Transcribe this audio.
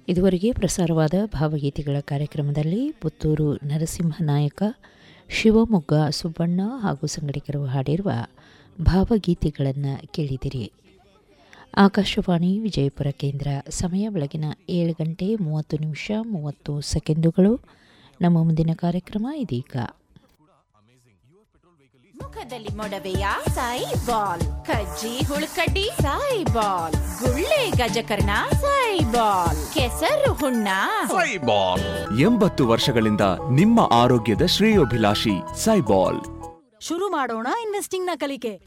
ಇದುವರೆಗೆ ಪ್ರಸಾರವಾದ ಭಾವಗೀತೆಗಳ ಕಾರ್ಯಕ್ರಮದಲ್ಲಿ ಪುತ್ತೂರು ನರಸಿಂಹನಾಯಕ ಶಿವಮೊಗ್ಗ ಸುಬ್ಬಣ್ಣ ಹಾಗೂ ಸಂಗಡಿಗರು ಹಾಡಿರುವ ಭಾವಗೀತೆಗಳನ್ನು ಕೇಳಿದಿರಿ ಆಕಾಶವಾಣಿ ವಿಜಯಪುರ ಕೇಂದ್ರ ಸಮಯ ಬೆಳಗಿನ ಏಳು ಗಂಟೆ ಮೂವತ್ತು ನಿಮಿಷ ಮೂವತ್ತು ಸೆಕೆಂಡುಗಳು ನಮ್ಮ ಮುಂದಿನ ಕಾರ್ಯಕ್ರಮ ಇದೀಗ ಮುಖದಲ್ಲಿ ಮೊಡವೆಯ ಸಾಯಿ ಬಾಲ್ ಕಜ್ಜಿ ಹುಳುಕಡ್ಡಿ ಸಾಯಿ ಬಾಲ್ ಗುಳ್ಳೆ ಗಜಕರ್ಣ ಸಾಯಿ ಬಾಲ್ ಕೆಸರು ಹುಣ್ಣ ಸೈಬಾಲ್ ಎಂಬತ್ತು ವರ್ಷಗಳಿಂದ ನಿಮ್ಮ ಆರೋಗ್ಯದ ಶ್ರೇಯೋಭಿಲಾಷಿ ಸೈಬಾಲ್ ಶುರು ಮಾಡೋಣ ಇನ್ವೆಸ್ಟಿಂಗ್ ನ ಕಲಿಕೆ